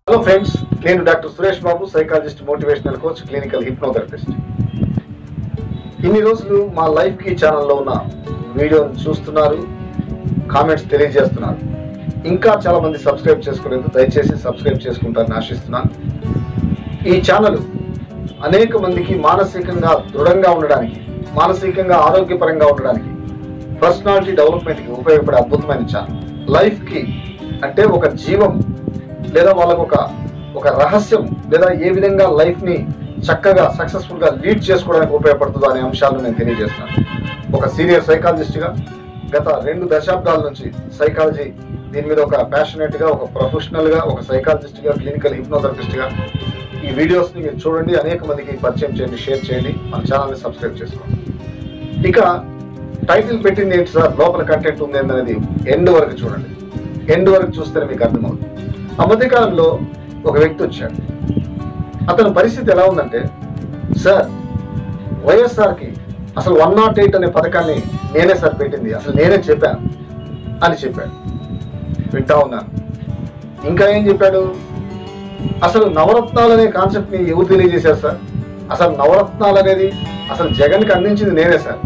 Hello friends నేను doctor Suresh Babu psychologist motivational coach clinical hypnotherapist ఇన్ని రోజులు మా లైఫ్ కి ఛానల్లో ఉన్న వీడియోని చూస్తున్నారు కామెంట్స్ తెలియజేస్తున్నారు ఇంకా చాలా మంది సబ్స్క్రైబ్ చేసుకోలేదు దయచేసి సబ్స్క్రైబ్ చేసుకుంటారని ఆశిస్తున్నాను ఈ ఛానల్ అనేక మందికి మానసికంగా దృఢంగా ఉండడానికి మానసికంగా ఆరోగ్యపరంగా ఉండడానికి పర్సనాలిటీ డెవలప్మెంట్కి ఉపయోగపడే అద్భుతమైన ఛానల్ లైఫ్కి అంటే ఒక జీవం లేదా వాళ్ళకు ఒక ఒక రహస్యం లేదా ఏ విధంగా లైఫ్ని చక్కగా సక్సెస్ఫుల్గా లీడ్ చేసుకోవడానికి ఉపయోగపడుతుందో అనే అంశాలను నేను తెలియజేస్తున్నాను ఒక సీనియర్ సైకాలజిస్ట్గా గత రెండు దశాబ్దాల నుంచి సైకాలజీ దీని మీద ఒక ప్యాషనెట్గా ఒక ప్రొఫెషనల్గా ఒక సైకాలజిస్ట్గా క్లినికల్ హిప్నోథెరపిస్ట్గా ఈ వీడియోస్ని మీరు చూడండి అనేక మందికి పరిచయం చేయండి షేర్ చేయండి మన ఛానల్ని సబ్స్క్రైబ్ చేసుకోండి ఇక టైటిల్ పెట్టింది ఏంటి సార్ లోపల కంటెంట్ ఉంది అనేది ఎండ్ వరకు చూడండి ఎండ్ వరకు చూస్తేనే మీకు అర్థమవుతుంది ఆ మధ్యకాలంలో ఒక వ్యక్తి వచ్చాడు అతని పరిస్థితి ఎలా ఉందంటే సార్ వైఎస్ఆర్కి అసలు వన్ నాట్ ఎయిట్ అనే పథకాన్ని నేనే సార్ పెట్టింది అసలు నేనే చెప్పాను అని చెప్పాడు వింటా ఉన్నాను ఇంకా ఏం చెప్పాడు అసలు నవరత్నాలు అనే కాన్సెప్ట్ని ఎవరు తెలియజేశారు సార్ అసలు నవరత్నాలు అనేది అసలు జగన్కి అందించింది నేనే సార్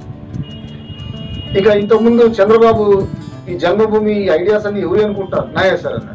ఇక ఇంతకుముందు చంద్రబాబు ఈ జన్మభూమి ఈ ఐడియాస్ అన్ని ఎవరు అనుకుంటారు నాయే సార్ అన్నాడు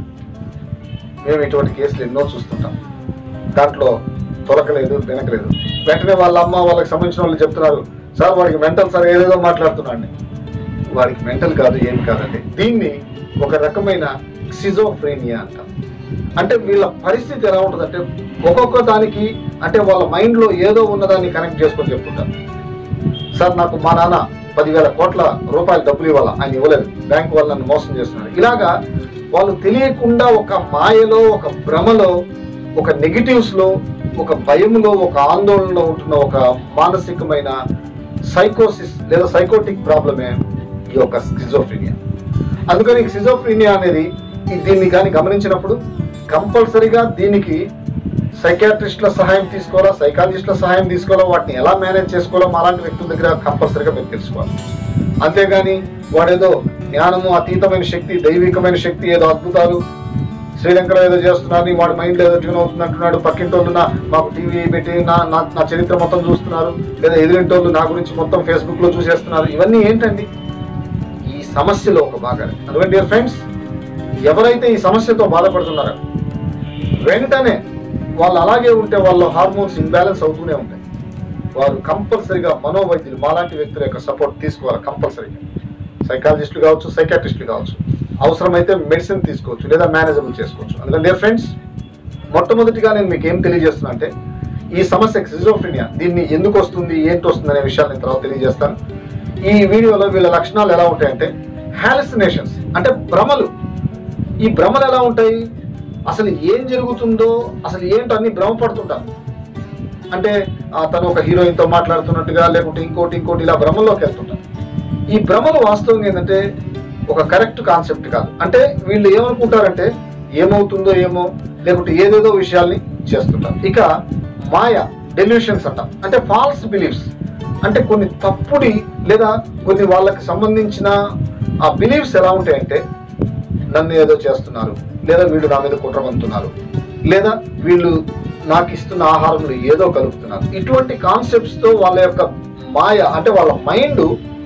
మేము ఇటువంటి కేసులు ఎన్నో చూస్తుంటాం దాంట్లో తొలకలేదు వెనకలేదు వెంటనే వాళ్ళ అమ్మ వాళ్ళకి సంబంధించిన వాళ్ళు చెప్తున్నారు సార్ వాడికి మెంటల్ సార్ ఏదేదో మాట్లాడుతున్నాండి వాడికి మెంటల్ కాదు ఏం కాదండి దీన్ని ఒక రకమైన సిజోఫ్రేనియా అంటాం అంటే వీళ్ళ పరిస్థితి ఎలా ఉంటుందంటే ఒక్కొక్క దానికి అంటే వాళ్ళ మైండ్లో ఏదో ఉన్నదాన్ని కనెక్ట్ చేసుకొని చెప్తుంటారు సార్ నాకు మా నాన్న పదివేల కోట్ల రూపాయలు డబ్బులు ఇవ్వాలా ఆయన ఇవ్వలేదు బ్యాంక్ వాళ్ళు నన్ను మోసం చేస్తున్నారు ఇలాగా వాళ్ళు తెలియకుండా ఒక మాయలో ఒక భ్రమలో ఒక నెగిటివ్స్ లో ఒక భయంలో ఒక ఆందోళనలో ఉంటున్న ఒక మానసికమైన సైకోసిస్ లేదా సైకోటిక్ ప్రాబ్లమే ఈ యొక్క స్కిజోఫ్రీనియా అందుకని సిజోఫ్రీనియా అనేది ఈ దీన్ని కానీ గమనించినప్పుడు కంపల్సరీగా దీనికి సైకాట్రిస్ట్ల సహాయం తీసుకోవాలా సైకాలజిస్ట్ల సహాయం తీసుకోవాలా వాటిని ఎలా మేనేజ్ చేసుకోవాలో అలాంటి వ్యక్తుల దగ్గర కంపల్సరీగా మీరు తెలుసుకోవాలి అంతేగాని వాడేదో జ్ఞానము అతీతమైన శక్తి దైవికమైన శక్తి ఏదో అద్భుతాలు శ్రీలంకలో ఏదో చేస్తున్నారు వాడి మైండ్ ఏదో ట్యూన్ అవుతుంది అంటున్నాడు పక్కింటోళ్ళు నా మాకు టీవీ పెట్టి నా నా నా చరిత్ర మొత్తం చూస్తున్నారు లేదా ఎదురింటోళ్ళు నా గురించి మొత్తం ఫేస్బుక్ లో చూసేస్తున్నారు ఇవన్నీ ఏంటండి ఈ సమస్యలో ఒక భాగాన్ని అందుకని డియర్ ఫ్రెండ్స్ ఎవరైతే ఈ సమస్యతో బాధపడుతున్నారో వెంటనే వాళ్ళు అలాగే ఉంటే వాళ్ళ హార్మోన్స్ ఇంబ్యాలెన్స్ అవుతూనే ఉంటాయి వారు కంపల్సరీగా మనోవైద్యులు మాలాంటి వ్యక్తుల యొక్క సపోర్ట్ తీసుకోవాలి కంపల్సరీగా సైకాలజిస్టులు కావచ్చు సైకాట్రిస్టులు కావచ్చు అవసరమైతే మెడిసిన్ తీసుకోవచ్చు లేదా మేనేజబుల్ చేసుకోవచ్చు అందుకని డియర్ ఫ్రెండ్స్ మొట్టమొదటిగా నేను మీకు ఏం తెలియజేస్తున్నా అంటే ఈ సమస్య సిజోఫ్రినియా దీన్ని ఎందుకు వస్తుంది ఏంటి వస్తుంది అనే విషయాలు నేను తర్వాత తెలియజేస్తాను ఈ వీడియోలో వీళ్ళ లక్షణాలు ఎలా ఉంటాయంటే హాలిసినేషన్స్ అంటే భ్రమలు ఈ భ్రమలు ఎలా ఉంటాయి అసలు ఏం జరుగుతుందో అసలు ఏంటో అన్ని భ్రమపడుతుంటారు అంటే ఆ, తను ఒక హీరోయిన్ తో మాట్లాడుతున్నట్టుగా లేకుంటే ఇంకోటి ఇంకోటి ఇలా భ్రమల్లోకి వెళ్తుంటారు ఈ భ్రమలు వాస్తవంగా ఏంటంటే ఒక కరెక్ట్ కాన్సెప్ట్ కాదు అంటే వీళ్ళు ఏమనుకుంటారంటే ఏమవుతుందో ఏమో లేకుంటే ఏదేదో విషయాల్ని చేస్తుంటారు ఇక మాయ డెల్యూషన్స్ అంటాం అంటే ఫాల్స్ బిలీఫ్స్ అంటే కొన్ని తప్పుడి లేదా కొన్ని వాళ్ళకి సంబంధించిన ఆ బిలీఫ్స్ ఎలా ఉంటాయంటే నన్ను ఏదో చేస్తున్నారు లేదా వీళ్ళు నా మీద కుట్రమంతున్నారు లేదా వీళ్ళు నాకు ఇస్తున్న ఆహారంలో ఏదో కలుపుతున్నారు ఇటువంటి కాన్సెప్ట్స్ తో వాళ్ళ యొక్క మాయ అంటే వాళ్ళ మైండ్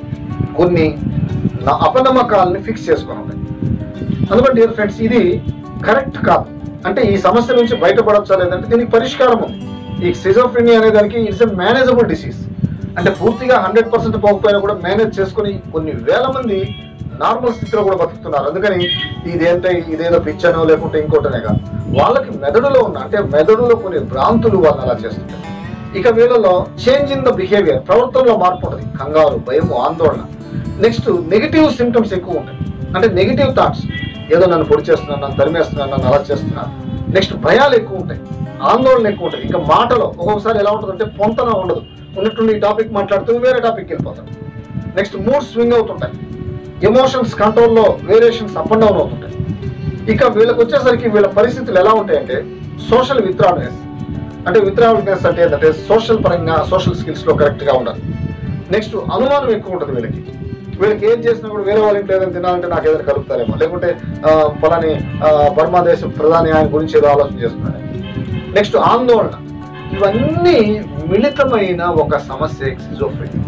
కొన్ని నా అపనమ్మకాలని ఫిక్స్ చేసుకొని ఉంటాయి అందుకని డియర్ ఫ్రెండ్స్ ఇది కరెక్ట్ కాదు అంటే ఈ సమస్య నుంచి బయటపడచ్చా లేదంటే దీనికి పరిష్కారం ఉంది ఈ సిజోఫ్రినియా అనే దానికి ఇట్స్ ఎ మేనేజబుల్ డిసీజ్ అంటే పూర్తిగా హండ్రెడ్ పర్సెంట్ పోకపోయినా కూడా మేనేజ్ చేసుకొని కొన్ని వేల మంది నార్మల్ స్థితిలో కూడా బతుకుతున్నారు అందుకని ఇదేంటే ఇదేదో పిచ్చనో లేకుంటే ఇంకోటనే కాదు వాళ్ళకి మెదడులో ఉన్న అంటే మెదడులో కొన్ని భ్రాంతులు వాళ్ళని అలా చేస్తుంటారు ఇక వీళ్ళలో చేంజ్ ఇన్ ద బిహేవియర్ ప్రవర్తనలో మార్పు ఉంటుంది కంగారు భయము ఆందోళన నెక్స్ట్ నెగిటివ్ సిమ్టమ్స్ ఎక్కువ ఉంటాయి అంటే నెగిటివ్ థాట్స్ ఏదో నన్ను పొడి చేస్తున్నాను నన్ను తరిమేస్తున్నాను నన్ను అలా చేస్తున్నాను నెక్స్ట్ భయాలు ఎక్కువ ఉంటాయి ఆందోళన ఎక్కువ ఉంటుంది ఇంకా మాటలో ఒక్కొక్కసారి ఎలా ఉంటుందంటే పొంతన ఉండదు ఉన్నట్టుండి ఈ టాపిక్ మాట్లాడుతూ వేరే టాపిక్ వెళ్ళిపోతాడు నెక్స్ట్ మూడ్ స్వింగ్ అవుతుంటాయి ఎమోషన్స్ కంట్రోల్లో వేరియేషన్స్ అప్ అండ్ డౌన్ అవుతుంటాయి ఇక వీళ్ళకి వచ్చేసరికి వీళ్ళ పరిస్థితులు ఎలా ఉంటాయంటే సోషల్ విత్డ్రానెస్ అంటే విత్డ్రానెస్ అంటే ఏంటంటే సోషల్ పరంగా సోషల్ స్కిల్స్ లో కరెక్ట్ గా ఉండాలి నెక్స్ట్ అనుమానం ఎక్కువ ఉంటుంది వీళ్ళకి వీళ్ళకి ఏం చేసినా కూడా వేరే వాళ్ళ ఇంట్లో ఏదైనా తినాలంటే నాకు ఏదైనా కలుపుతారేమో లేకుంటే ఆ, ఫలాని ఆ, బర్మా దేశ ప్రధాని ఆయన గురించి ఏదో ఆలోచన చేస్తున్నాడు నెక్స్ట్ ఆందోళన ఇవన్నీ మిళితమైన ఒక సమస్య ఎక్సిజోఫ్రెనియా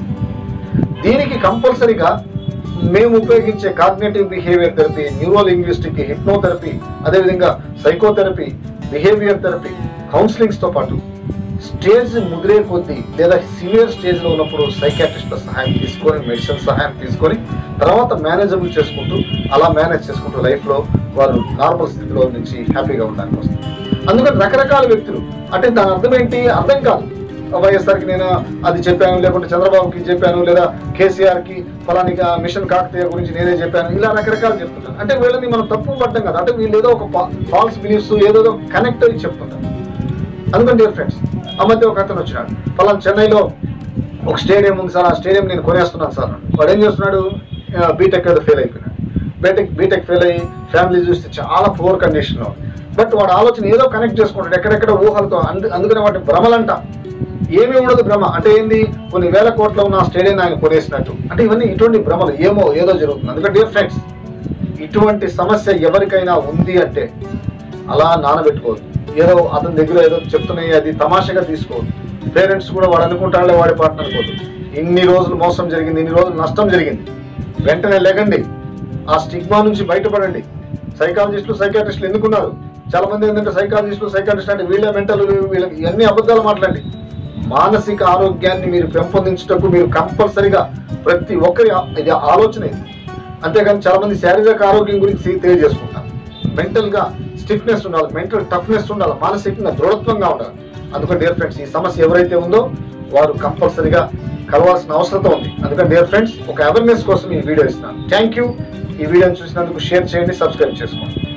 దీనికి కంపల్సరీగా మేము ఉపయోగించే cognitive behaviour therapy neuro linguistic hypnotherapy అదేవిధంగా సైకోథెరపీ బిహేవియర్ థెరపీ కౌన్సిలింగ్స్ తో పాటు స్టేజ్ ముదిరే కొద్దీ లేదా సివియర్ స్టేజ్ లో ఉన్నప్పుడు సైకాట్రిస్ట్ల సహాయం తీసుకొని మెడిసిన్ సహాయం తీసుకొని తర్వాత మేనేజబుల్ చేసుకుంటూ అలా మేనేజ్ చేసుకుంటూ లైఫ్ లో వారు నార్మల్ స్థితిలో నుంచి హ్యాపీగా ఉండడానికి వస్తారు అందుకని రకరకాల వ్యక్తులు అంటే దాని అర్థం ఏంటి అర్థం కాదు వైఎస్ఆర్కి నేను అది చెప్పాను లేకుంటే చంద్రబాబుకి చెప్పాను లేదా కేసీఆర్ కి ఫలానిగా మిషన్ కాకతీయ గురించి నేనే చెప్పాను ఇలా రకరకాలు చెప్తుంటాను అంటే వీళ్ళని మనం తప్పు పడ్డం కదా అంటే వీళ్ళు ఏదో ఒక ఫాల్స్ బిలీఫ్స్ ఏదో కనెక్ట్ అయ్యి చెప్తుంటారు అందుకని డియర్ ఫ్రెండ్స్ ఆ మధ్య ఒక అతను వచ్చినాడు ఫలానా చెన్నైలో ఒక స్టేడియం ఉంది సార్ ఆ స్టేడియం నేను కొనేస్తున్నాను సార్ అన్నాడు. వాడు ఏం చేస్తున్నాడు బీటెక్ ఏదో ఫెయిల్ అయిపోయినాడు బీటెక్ బీటెక్ ఫెయిల్ అయ్యి ఫ్యామిలీ చూస్తే చాలా పూర్ కండిషన్లో బట్ వాడు ఆలోచన ఏదో కనెక్ట్ చేసుకుంటాడు ఎక్కడెక్కడ ఊహలతో అందు అందుకనే వాటి భ్రమలంట ఏమీ ఉండదు భ్రమ అంటే ఏంది కొన్ని వేల కోట్ల ఉన్న స్టేడియం ఆయన కొనేసినట్టు అంటే ఇవన్నీ ఇటువంటి భ్రమలు ఏమో ఏదో జరుగుతుంది అందుకని డియర్ ఫ్రెండ్స్ ఇటువంటి సమస్య ఎవరికైనా ఉంది అంటే అలా నానబెట్టుకోవద్దు ఏదో అతని దగ్గర ఏదో చెప్తున్నాయి అది తమాషగా తీసుకోవద్దు పేరెంట్స్ కూడా వాడు అనుకుంటాడే వాడి పాటను అనుకోవద్దు ఇన్ని రోజులు మోసం జరిగింది ఇన్ని రోజులు నష్టం జరిగింది వెంటనే లేకండి ఆ స్టిగ్మా నుంచి బయటపడండి సైకాలజిస్టులు సైకాట్రిస్టులు ఎందుకున్నారు చాలా మంది ఏంటంటే సైకాలజిస్టులు సైకాట్రిస్ట్ అంటే వీళ్ళే మెంటల్ వీళ్ళకి ఇవన్నీ అబద్ధాలు మాట్లాడండి మానసిక ఆరోగ్యాన్ని మీరు పెంపొందించటకు మీరు కంపల్సరిగా ప్రతి ఒక్కరి ఆ- ఇది ఆలోచన ఇది అంతేగాని చాలా మంది శారీరక ఆరోగ్యం గురించి తెలియజేసుకుంటారు మెంటల్ గా స్టిఫ్నెస్ ఉండాలి మెంటల్ టఫ్నెస్ ఉండాలి మానసికంగా దృఢత్వంగా ఉండాలి అందుకని డియర్ ఫ్రెండ్స్ ఈ సమస్య ఎవరైతే ఉందో వారు కంపల్సరిగా కలవాల్సిన అవసరం ఉంది అందుకని డియర్ ఫ్రెండ్స్ ఒక అవేర్నెస్ కోసం ఈ వీడియో ఇస్తున్నాను థ్యాంక్ యూ ఈ వీడియోని చూసినందుకు షేర్ చేయండి సబ్స్క్రైబ్ చేసుకోండి